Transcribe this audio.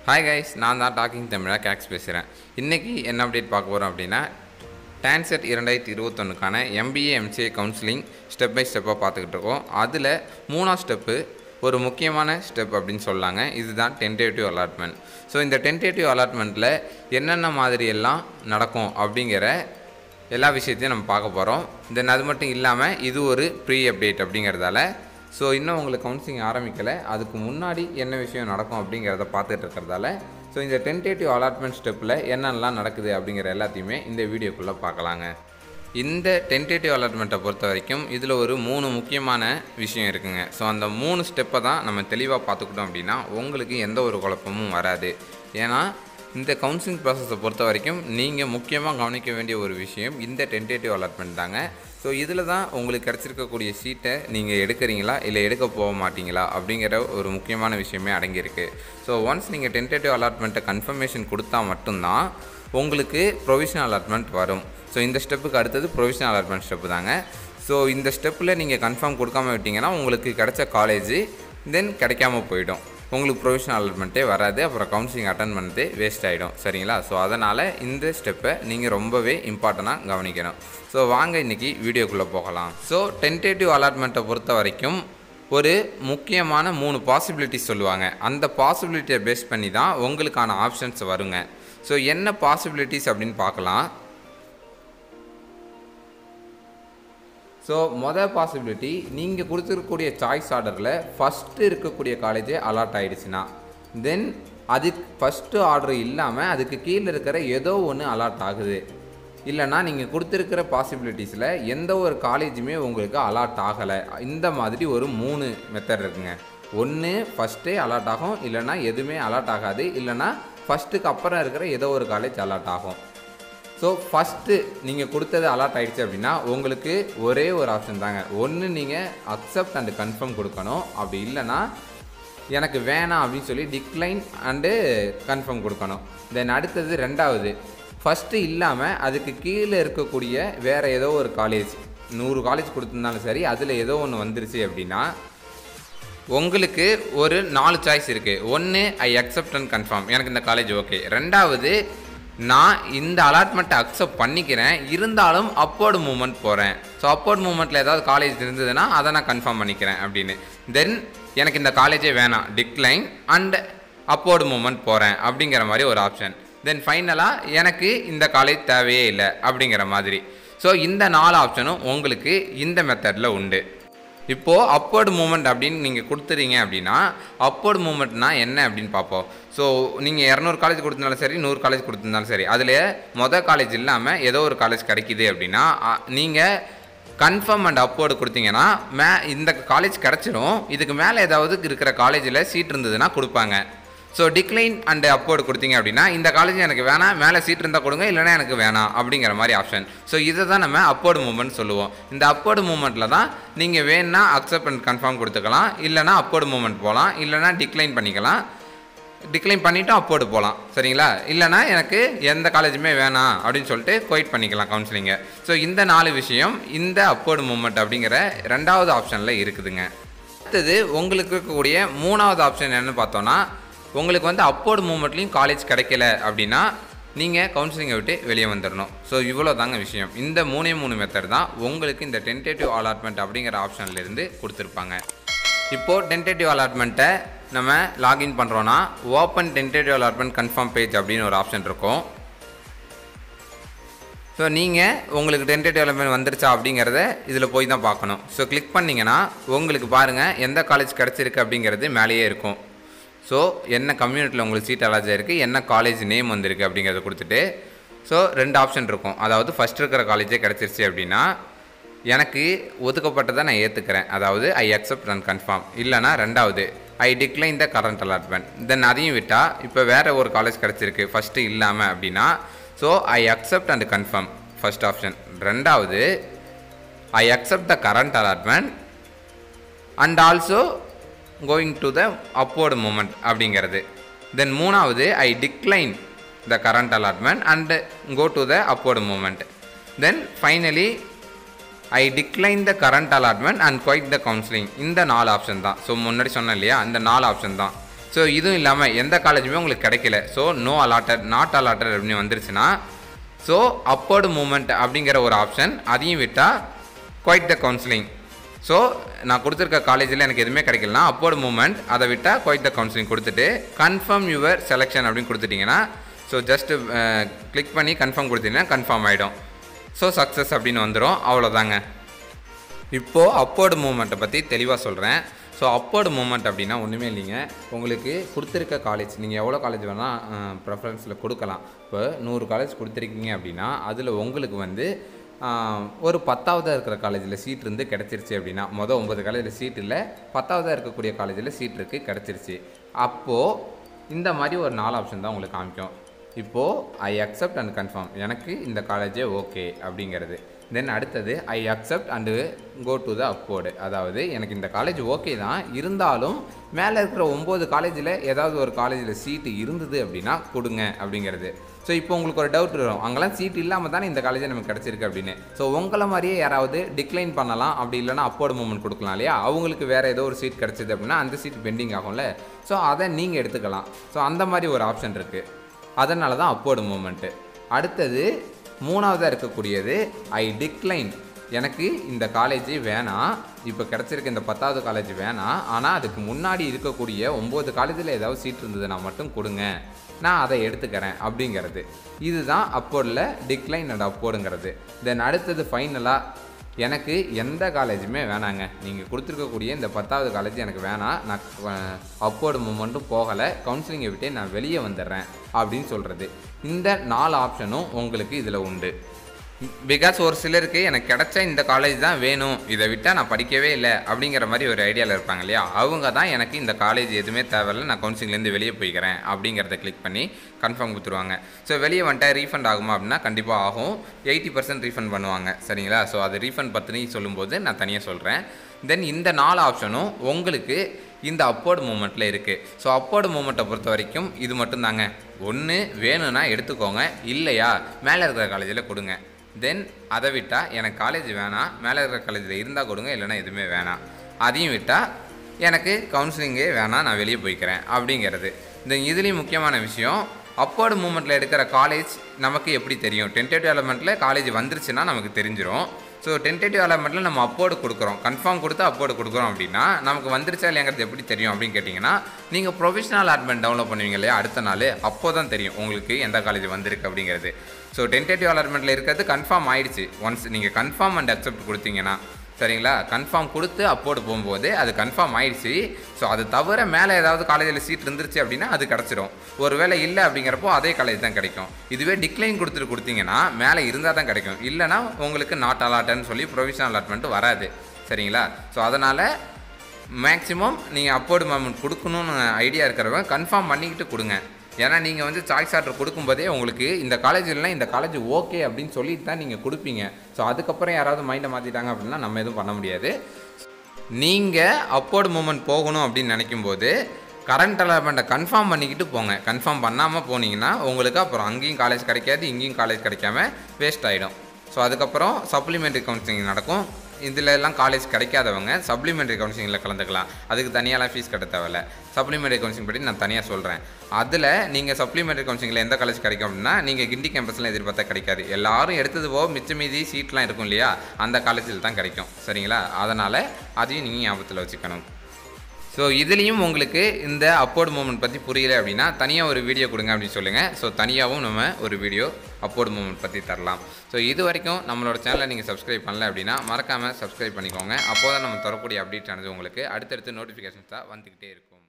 hi guys நான் தான் docking தமிழா கேக்ஸ் பேசுகிறேன் இன்றைக்கி என்ன அப்டேட் பார்க்க போகிறோம் அப்படின்னா டான்செட் இரண்டாயிரத்தி இருபத்தொன்னுக்கான MBA MCA counselling step by ஸ்டெப்பாக பார்த்துக்கிட்டு இருக்கோம் அதில் மூணாவது ஸ்டெப்பு ஒரு முக்கியமான ஸ்டெப் அப்படின்னு சொல்லாங்க இதுதான் டென்டேட்டிவ் அலாட்மெண்ட் ஸோ இந்த டென்டேட்டிவ் அலாட்மெண்ட்டில் என்னென்ன மாதிரி எல்லாம் நடக்கும் அப்படிங்கிற எல்லா விஷயத்தையும் நம்ம பார்க்க போகிறோம் தென் அது மட்டும் இல்லாமல் இது ஒரு ப்ரீ அப்டேட் அப்படிங்கிறதால ஸோ இன்னும் உங்களுக்கு கவுன்சிலிங் ஆரம்பிக்கலை அதுக்கு முன்னாடி என்ன விஷயம் நடக்கும் அப்படிங்கிறத பார்த்துட்டு இருக்கிறதால ஸோ இந்த டென்டேட்டிவ் அலாட்மெண்ட் ஸ்டெப்பில் என்னென்னலாம் நடக்குது அப்படிங்கிற எல்லாத்தையுமே இந்த வீடியோக்குள்ளே பார்க்கலாங்க இந்த டென்டேட்டிவ் அலாட்மெண்ட்டை பொறுத்த வரைக்கும் இதில் ஒரு மூணு முக்கியமான விஷயம் இருக்குங்க ஸோ அந்த மூணு ஸ்டெப்பை தான் நம்ம தெளிவாக பார்த்துக்கிட்டோம் அப்படின்னா உங்களுக்கு எந்த ஒரு குழப்பமும் வராது ஏன்னா இந்த கவுன்சிலிங் ப்ராசஸை பொறுத்த வரைக்கும் நீங்கள் முக்கியமாக கவனிக்க வேண்டிய ஒரு விஷயம் இந்த டென்டேட்டிவ் அலாட்மெண்ட் தாங்க ஸோ இதில் தான் உங்களுக்கு கிடச்சிருக்கக்கூடிய சீட்டை நீங்கள் எடுக்கிறீங்களா இல்லை எடுக்க போக மாட்டீங்களா அப்படிங்கிற ஒரு முக்கியமான விஷயமே அடங்கியிருக்கு ஸோ ஒன்ஸ் நீங்கள் டென்டேட்டிவ் அலாட்மெண்ட்டை கன்ஃபர்மேஷன் கொடுத்தா மட்டும்தான் உங்களுக்கு ப்ரொவிஷனல் அலாட்மெண்ட் வரும் ஸோ இந்த ஸ்டெப்புக்கு அடுத்தது ப்ரொவிஷனல் அலாட்மெண்ட் ஸ்டெப்பு தாங்க ஸோ இந்த ஸ்டெப்பில் நீங்கள் கன்ஃபார்ம் கொடுக்காம விட்டீங்கன்னா உங்களுக்கு கிடைச்ச காலேஜ் தென் கிடைக்காம போயிடும் உங்களுக்கு ப்ரொவிஷனல் அலாட்மெண்ட்டே வராது அப்புறம் கவுன்சிலிங் அட்டன் பண்ணதே வேஸ்ட் ஆகிடும் சரிங்களா ஸோ அதனால் இந்த ஸ்டெப்பை நீங்கள் ரொம்பவே இம்பார்ட்டண்ட்டாக கவனிக்கணும் ஸோ வாங்க இன்றைக்கி வீடியோக்குள்ளே போகலாம் ஸோ டென்டேட்டிவ் அலாட்மெண்ட்டை பொறுத்த வரைக்கும் ஒரு முக்கியமான மூணு பாசிபிலிட்டிஸ் சொல்லுவாங்க அந்த பாசிபிலிட்டியை பேஸ் பண்ணி தான் உங்களுக்கான ஆப்ஷன்ஸ் வருங்க ஸோ என்ன பாசிபிலிட்டிஸ் அப்படின்னு பார்க்கலாம் ஸோ மொதல் பாசிபிலிட்டி நீங்கள் கொடுத்துருக்கக்கூடிய சாய்ஸ் ஆர்டரில் ஃபஸ்ட்டு இருக்கக்கூடிய காலேஜே அலாட் ஆகிடுச்சுன்னா தென் அதுக்கு ஃபஸ்ட்டு ஆர்டர் இல்லாமல் அதுக்கு கீழே இருக்கிற ஏதோ ஒன்று அலாட் ஆகுது இல்லைனா நீங்கள் கொடுத்துருக்கிற பாசிபிலிட்டிஸில் எந்த ஒரு காலேஜுமே உங்களுக்கு அலாட் ஆகலை இந்த மாதிரி ஒரு மூணு மெத்தட் இருக்குங்க ஒன்று ஃபஸ்ட்டே அலாட் ஆகும் இல்லைனா எதுவுமே அலாட் ஆகாது இல்லைனா ஃபஸ்ட்டுக்கு அப்புறம் இருக்கிற ஏதோ ஒரு காலேஜ் அலாட் ஆகும் ஸோ ஃபஸ்ட்டு நீங்கள் கொடுத்தது அலாட் ஆகிடுச்சு அப்படின்னா உங்களுக்கு ஒரே ஒரு ஆப்ஷன் தாங்க ஒன்று நீங்கள் அக்செப்ட் அண்டு கன்ஃபார்ம் கொடுக்கணும் அப்படி இல்லைன்னா எனக்கு வேணாம் அப்படின்னு சொல்லி டிக்ளைன் அண்டு கன்ஃபார்ம் கொடுக்கணும் தென் அடுத்தது ரெண்டாவது ஃபஸ்ட்டு இல்லாமல் அதுக்கு கீழே இருக்கக்கூடிய வேறு ஏதோ ஒரு காலேஜ் நூறு காலேஜ் கொடுத்துருந்தாலும் சரி அதில் ஏதோ ஒன்று வந்துருச்சு அப்படின்னா உங்களுக்கு ஒரு நாலு சாய்ஸ் இருக்குது ஒன்று ஐ அக்செப்ட் அண்ட் கன்ஃபார்ம் எனக்கு இந்த காலேஜ் ஓகே ரெண்டாவது நான் இந்த அலாட்மெண்ட்டை அக்செப்ட் பண்ணிக்கிறேன் இருந்தாலும் அப்போர்டு மூமெண்ட் போகிறேன் ஸோ அப்போர்டு மூமெண்ட்டில் ஏதாவது காலேஜ் இருந்ததுன்னா அதை நான் கன்ஃபார்ம் பண்ணிக்கிறேன் அப்படின்னு தென் எனக்கு இந்த காலேஜே வேணாம் டிக்ளைன் அண்ட் அப்போர்டு மூமெண்ட் போகிறேன் அப்படிங்கிற மாதிரி ஒரு ஆப்ஷன் தென் ஃபைனலாக எனக்கு இந்த காலேஜ் தேவையே இல்லை அப்படிங்கிற மாதிரி ஸோ இந்த நாலு ஆப்ஷனும் உங்களுக்கு இந்த மெத்தடில் உண்டு இப்போது அப்போர்டு மூமெண்ட் அப்படின்னு நீங்கள் கொடுத்துறீங்க அப்படின்னா அப்போர்டு மூமெண்ட்னா என்ன அப்படின்னு பார்ப்போம் ஸோ நீங்கள் இரநூறு காலேஜ் கொடுத்திருந்தாலும் சரி நூறு காலேஜ் கொடுத்திருந்தாலும் சரி அதில் மொதல் காலேஜ் இல்லாமல் ஏதோ ஒரு காலேஜ் கிடைக்கிது அப்படின்னா நீங்கள் கன்ஃபார்ம் அண்ட் அப்போர்டு கொடுத்தீங்கன்னா மே இந்த காலேஜ் கிடச்சிரும் இதுக்கு மேலே ஏதாவது இருக்கிற காலேஜில் சீட் இருந்ததுன்னா கொடுப்பாங்க ஸோ டிக்ளைன் அண்ட் அப்போர்டு கொடுத்தீங்க அப்படின்னா இந்த காலேஜ் எனக்கு வேணாம் மேலே சீட் இருந்தால் கொடுங்க இல்லைனா எனக்கு வேணாம் அப்படிங்கிற மாதிரி ஆப்ஷன் ஸோ இதை தான் நம்ம அப்போர்டு மூமெண்ட் சொல்லுவோம் இந்த அப்போர்டு மூமெண்ட்டில் தான் நீங்கள் வேணும்னா அக்செப்ட் அண்ட் கன்ஃபார்ம் கொடுத்துக்கலாம் இல்லைனா அப்போர்டு மூமெண்ட் போகலாம் இல்லைனா டிக்ளைன் பண்ணிக்கலாம் டிக்ளைன் பண்ணிவிட்டு அப்போர்டு போகலாம் சரிங்களா இல்லைனா எனக்கு எந்த காலேஜுமே வேணாம் அப்படின்னு சொல்லிட்டு குவைட் பண்ணிக்கலாம் கவுன்சிலிங்கை ஸோ இந்த நாலு விஷயம் இந்த அப்போர்டு மூமெண்ட் அப்படிங்கிற ரெண்டாவது ஆப்ஷனில் இருக்குதுங்க அடுத்தது உங்களுக்கு இருக்கக்கூடிய மூணாவது ஆப்ஷன் என்னன்னு பார்த்தோன்னா உங்களுக்கு வந்து அப்போர்டு மூமெண்ட்லேயும் காலேஜ் கிடைக்கல அப்படின்னா நீங்கள் கவுன்சிலிங்கை விட்டு வெளியே வந்துடணும் ஸோ இவ்வளோ தாங்க விஷயம் இந்த மூணே மூணு மெத்தட் தான் உங்களுக்கு இந்த டென்டேட்டிவ் அலாட்மெண்ட் அப்படிங்கிற ஆப்ஷன்லேருந்து கொடுத்துருப்பாங்க இப்போது டென்டேட்டிவ் அலாட்மெண்ட்டை நம்ம லாகின் பண்ணுறோன்னா open tentative allotment confirm page அப்படின்னு ஒரு ஆப்ஷன் இருக்கும் ஸோ நீங்கள் உங்களுக்கு டென்டேட்டிவ் அலாட்மெண்ட் வந்துருச்சா அப்படிங்கிறத இதில் போய் தான் பார்க்கணும் ஸோ கிளிக் பண்ணிங்கன்னா உங்களுக்கு பாருங்கள் எந்த காலேஜ் கிடச்சிருக்கு அப்படிங்கிறது மேலேயே இருக்கும் ஸோ என்ன கம்யூனிட்டியில் உங்களுக்கு சீட் அலாஜ் இருக்குது என்ன காலேஜ் நேம் வந்திருக்கு அப்படிங்கிறத கொடுத்துட்டு ஸோ ரெண்டு ஆப்ஷன் இருக்கும் அதாவது ஃபஸ்ட் இருக்கிற காலேஜே கிடச்சிருச்சு அப்படின்னா எனக்கு ஒதுக்கப்பட்டதை நான் ஏற்றுக்கிறேன் அதாவது ஐ அக்செப்ட் அண்ட் கன்ஃபார்ம் இல்லைனா ரெண்டாவது I decline the current allotment then அதையும் விட்டால் இப்போ வேறு ஒரு காலேஜ் கிடச்சிருக்கு ஃபஸ்ட்டு இல்லாமல் அப்படின்னா so I accept and confirm first option ரெண்டாவது I accept the current allotment and also going to the upward movement அப்படிங்கிறது தென் மூணாவது I decline the current allotment and go to the upward movement then finally I decline the current allotment and quit the counselling இந்த நாலு option தான் so முன்னாடி சொன்னேன் இல்லையா இந்த நாலு ஆப்ஷன் தான் ஸோ இதுவும் இல்லாமல் எந்த காலேஜுமே உங்களுக்கு கிடைக்கல so no allotted not allotted அப்படின்னு வந்துருச்சுன்னா ஸோ அப்போர்டு மூமெண்ட் அப்படிங்கிற ஒரு ஆப்ஷன் அதையும் விட்டால் குவைட் த கவுன்சிலிங் ஸோ நான் கொடுத்துருக்க காலேஜில் எனக்கு எதுவுமே கிடைக்கலனா அப்போர்டு மூமெண்ட் அதை விட்டால் குவைட் த கவுன்சிலிங் கொடுத்துட்டு கன்ஃபார்ம் யுவர் செலெக்ஷன் அப்படின்னு கொடுத்துட்டிங்கன்னா ஸோ ஜஸ்ட்டு கிளிக் பண்ணி கன்ஃபார்ம் கொடுத்தீங்கன்னா கன்ஃபார்ம் ஆகிடும் ஸோ சக்ஸஸ் அப்படின்னு வந்துடும் அவ்வளோதாங்க இப்போது அப்போர்டு மூமெண்ட்டை பற்றி தெளிவாக சொல்கிறேன் ஸோ அப்போர்டு மூமெண்ட் அப்படின்னா ஒன்றுமே இல்லைங்க உங்களுக்கு கொடுத்துருக்க காலேஜ் நீங்கள் எவ்வளோ காலேஜ் வேணால் ப்ரெஃபரன்ஸில் கொடுக்கலாம் இப்போ நூறு காலேஜ் கொடுத்துருக்கீங்க அப்படின்னா அதில் உங்களுக்கு வந்து ஆஹ், ஒரு பத்தாவதாக இருக்கிற காலேஜில் சீட் இருந்து கிடச்சிருச்சு அப்படின்னா மொதல் ஒம்பது காலேஜில் சீட் இல்லை பத்தாவதாக இருக்கக்கூடிய காலேஜில் சீட் இருக்குது கிடச்சிருச்சு அப்போது இந்த மாதிரி ஒரு நாலு ஆப்ஷன் தான் உங்களுக்கு காமிக்கும் இப்போது ஐ அக்செப்ட் அண்ட் கன்ஃபார்ம் எனக்கு இந்த காலேஜே ஓகே அப்படிங்கிறது தென் அடுத்தது I accept and go to the upward அதாவது எனக்கு இந்த காலேஜ் ஓகே தான் இருந்தாலும் மேலே இருக்கிற ஒம்பது காலேஜில் ஏதாவது ஒரு காலேஜில் சீட்டு இருந்தது அப்படின்னா கொடுங்க அப்படிங்கிறது ஸோ இப்போ உங்களுக்கு ஒரு டவுட் வரும் அங்கெல்லாம் சீட் இல்லாமல் தானே இந்த காலேஜே நமக்கு கிடச்சிருக்கு அப்படின்னு ஸோ உங்களை மாதிரியே யாராவது டிக்ளைன் பண்ணலாம் அப்படி இல்லைன்னா அப்போர்டு மூமெண்ட் கொடுக்கலாம் இல்லையா அவங்களுக்கு வேறு ஏதோ ஒரு சீட் கிடச்சிது அப்படின்னா அந்த சீட் பெண்டிங் ஆகும்ல ஸோ அதை நீங்கள் எடுத்துக்கலாம் ஸோ அந்த மாதிரி ஒரு ஆப்ஷன் இருக்குது அதனால தான் அப்போர்டு மூமெண்ட்டு அடுத்தது மூணாவதாக இருக்கக்கூடியது ஐ டிக்ளைன் எனக்கு இந்த காலேஜ் வேணாம் இப்போ கிடச்சிருக்க இந்த பத்தாவது காலேஜ் வேணாம் ஆனால் அதுக்கு முன்னாடி இருக்கக்கூடிய ஒம்பது காலேஜில் ஏதாவது சீட் இருந்ததுன்னா மட்டும் கொடுங்க நான் அதை எடுத்துக்கிறேன் அப்படிங்கிறது இதுதான் அப்போர்டில் டிக்ளைன் அண்ட் அப்போர்டுங்கிறது தென் அடுத்தது ஃபைனலாக எனக்கு எந்த காலேஜுமே வேணாங்க நீங்கள் கொடுத்துருக்கக்கூடிய இந்த பத்தாவது காலேஜ் எனக்கு வேணாம் நான் அப்போர்டு மூமெண்ட்டும் போகலை கவுன்சிலிங்கை விட்டே நான் வெளியே வந்துடுறேன் அப்படின்னு சொல்கிறது இந்த நாலு ஆப்ஷனும் உங்களுக்கு இதில் உண்டு பிகாஸ் ஒரு சிலருக்கு எனக்கு கிடைச்ச இந்த காலேஜ் தான் வேணும் இதை விட்டால் நான் படிக்கவே இல்லை அப்படிங்கிற மாதிரி ஒரு ஐடியாவில் இருப்பாங்க இல்லையா அவங்க தான் எனக்கு இந்த காலேஜ் எதுவுமே தேவையில்லை நான் கவுன்சிலிங்லேருந்து வெளியே போய்க்கிறேன் அப்படிங்கிறத கிளிக் பண்ணி கன்ஃபார்ம் கொடுத்துருவாங்க ஸோ வெளியே வந்துட்டா ரீஃபண்ட் ஆகுமா அப்படின்னா கண்டிப்பாக ஆகும் எயிட்டி பர்சன்ட் ரீஃபண்ட் பண்ணுவாங்க சரிங்களா ஸோ அது ரீஃபண்ட் பற்றி சொல்லும்போது நான் தனியாக சொல்கிறேன் தென் இந்த நாலு ஆப்ஷனும் உங்களுக்கு இந்த அப்போர்டு மூமெண்ட்டில் இருக்குது ஸோ அப்போர்டு மூமெண்ட்டை பொறுத்த வரைக்கும் இது மட்டும்தாங்க ஒன்று வேணும்னா எடுத்துக்கோங்க இல்லையா மேலே இருக்கிற காலேஜில் கொடுங்க தென் அதை விட்டால் எனக்கு காலேஜ் வேணாம் மேலே இருக்கிற காலேஜில் இருந்தால் கொடுங்க இல்லைன்னா எதுவுமே வேணாம் அதையும் விட்டால் எனக்கு கவுன்சிலிங்கே வேணாம் நான் வெளியே போய்க்கிறேன் அப்படிங்கிறது இந்த இதுலேயும் முக்கியமான விஷயம் அப்போர்டு மூமெண்ட்டில் எடுக்கிற காலேஜ் நமக்கு எப்படி தெரியும் டென்டேட்டிவ் எலமெண்ட்டில் காலேஜ் வந்துருச்சுன்னா நமக்கு தெரிஞ்சிரும் ஸோ டென்டேட்டிவ் எலமெண்ட்டில் நம்ம அப்போர்டு கொடுக்குறோம் கன்ஃபார்ம் கொடுத்து அப்போர்டு கொடுக்குறோம் அப்படின்னா நமக்கு வந்துருச்சா இல்லையாங்கிறது எப்படி தெரியும் அப்படின்னு கேட்டிங்கன்னா நீங்கள் ப்ரொஃபஷனல் அட்மெண்ட் டவுன்லோட் பண்ணுவீங்க இல்லையா அடுத்த நாள் அப்போ தான் தெரியும் உங்களுக்கு எந்த காலேஜ் வந்திருக்கு அப்படிங்கிறது ஸோ டென்டேட்டிவ் அலாட்மெண்ட்டில் இருக்கிறது கன்ஃபார்ம் ஆயிடுச்சு ஒன்ஸ் நீங்கள் கன்ஃபார்ம் அண்ட் அக்செப்ட் கொடுத்தீங்கன்னா சரிங்களா கன்ஃபார்ம் கொடுத்து அப்போர்டு போகும்போது அது கன்ஃபார்ம் ஆயிடுச்சு ஸோ அது தவிர மேலே ஏதாவது காலேஜில் சீட் இருந்துருச்சு அப்படின்னா அது கிடச்சிரும் ஒருவேளை இல்லை அப்படிங்கிறப்போ அதே காலேஜ் தான் கிடைக்கும் இதுவே டிக்ளைன் கொடுத்துட்டு கொடுத்தீங்கன்னா மேலே இருந்தால் தான் கிடைக்கும் இல்லைனா உங்களுக்கு நாட் அலாட்டன்னு சொல்லி ப்ரொவிஷனல் அலாட்மெண்ட் வராது சரிங்களா ஸோ அதனால் மேக்ஸிமம் நீங்கள் அப்போர்டு மேமெண்ட் கொடுக்கணும்னு ஐடியா இருக்கிறவங்க கன்ஃபார்ம் பண்ணிக்கிட்டு கொடுங்க ஏன்னா நீங்கள் வந்து சாய்ஸ் ஆர்டர் கொடுக்கும்போதே உங்களுக்கு இந்த காலேஜ்லாம் இந்த காலேஜ் ஓகே அப்படின்னு சொல்லிட்டு தான் நீங்கள் கொடுப்பீங்க ஸோ அதுக்கப்புறம் யாராவது மைண்டை மாற்றிட்டாங்க அப்படின்னா நம்ம எதுவும் பண்ண முடியாது நீங்கள் அப்போர்டு மூமெண்ட் போகணும் அப்படின்னு நினைக்கும்போது கரண்ட் அலாட்மெண்ட்டை கன்ஃபார்ம் பண்ணிக்கிட்டு போங்க கன்ஃபார்ம் பண்ணாமல் போனீங்கன்னா உங்களுக்கு அப்புறம் அங்கேயும் காலேஜ் கிடைக்காது இங்கேயும் காலேஜ் கிடைக்காம வேஸ்ட் ஆகிடும் ஸோ அதுக்கப்புறம் சப்ளிமெண்ட்ரி கவுன்சிலிங் நடக்கும் இதில் எல்லாம் காலேஜ் கிடைக்காதவங்க சப்ளிமெண்ட்ரி கவுன்சிலிங்கில் கலந்துக்கலாம் அதுக்கு தனியாலாம் ஃபீஸ் கட்ட தேவையில்ல சப்ளிமெண்ட்ரி கவுன்சிலிங் பற்றி நான் தனியாக சொல்கிறேன் அதில் நீங்கள் சப்ளிமெண்ட்ரி கவுன்சிலிங்கில் எந்த காலேஜ் கிடைக்கும் அப்படின்னா நீங்கள் கிண்டி கேம்பஸ்லாம் எதிர்பார்த்தா கிடைக்காது எல்லாரும் எடுத்தது போக மிச்ச மீதி சீட்லாம் இருக்கும் இல்லையா அந்த காலேஜில் தான் கிடைக்கும் சரிங்களா அதனால் அதையும் நீங்கள் ஞாபகத்தில் வச்சுக்கணும் ஸோ இதுலேயும் உங்களுக்கு இந்த அப்போர்டு மூமெண்ட் பற்றி புரியல அப்படின்னா தனியாக ஒரு வீடியோ கொடுங்க அப்படின்னு சொல்லுங்கள் ஸோ தனியாகவும் நம்ம ஒரு வீடியோ அப்போர்டு மூமெண்ட் பற்றி தரலாம் ஸோ இது வரைக்கும் நம்மளோட சேனலை நீங்கள் சப்ஸ்கிரைப் பண்ணல அப்படின்னா மறக்காமல் சப்ஸ்கிரைப் பண்ணிக்கோங்க அப்போ தான் நம்ம தரக்கூடிய அப்டேட் ஆனது உங்களுக்கு அடுத்தடுத்து நோட்டிஃபிகேஷன்ஸாக வந்துக்கிட்டே இருக்கும்